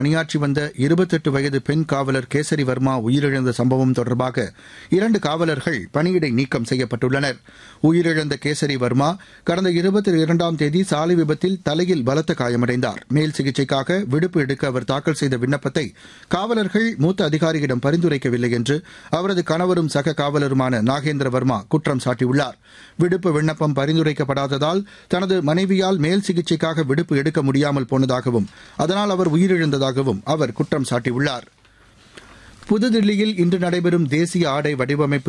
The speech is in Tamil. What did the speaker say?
பணியாற்றி வந்த இருபத்தெட்டு வயது பெண் காவலர் கேசரி வர்மா உயிரிழந்த சம்பவம் தொடர்பாக இரண்டு காவலர்கள் பணியிடை நீக்கம் செய்யப்பட்டுள்ளனர் உயிரிழந்த கேசரி வர்மா கடந்த இருபத்தி இரண்டாம் தேதி சாலை விபத்தில் தலையில் பலத்த காயமடைந்தார் மேல் சிகிச்சைக்காக விடுப்பு எடுக்க அவர் தாக்கல் செய்த விண்ணப்பத்தை காவலர்கள் மூத்த அதிகாரியிடம் பரிந்துரைக்கவில்லை என்று அவரது கணவரும் சக காவலருமான நாகேந்திர வர்மா குற்றம் சாட்டியுள்ளார் விடுப்பு விண்ணப்பம் பரிந்துரைக்கப்படாததால் தனது மனைவியால் மேல் சிகிச்சைக்காக விடுப்பு எடுக்க முடியாமல் போனதாகவும் அதனால் அவர் உயிரிழந்ததாகவும் அவர் குற்றம் சாட்டியுள்ளார் புதுதில்லியில் இன்று நடைபெறும் தேசிய ஆடை வடிவமைப்பு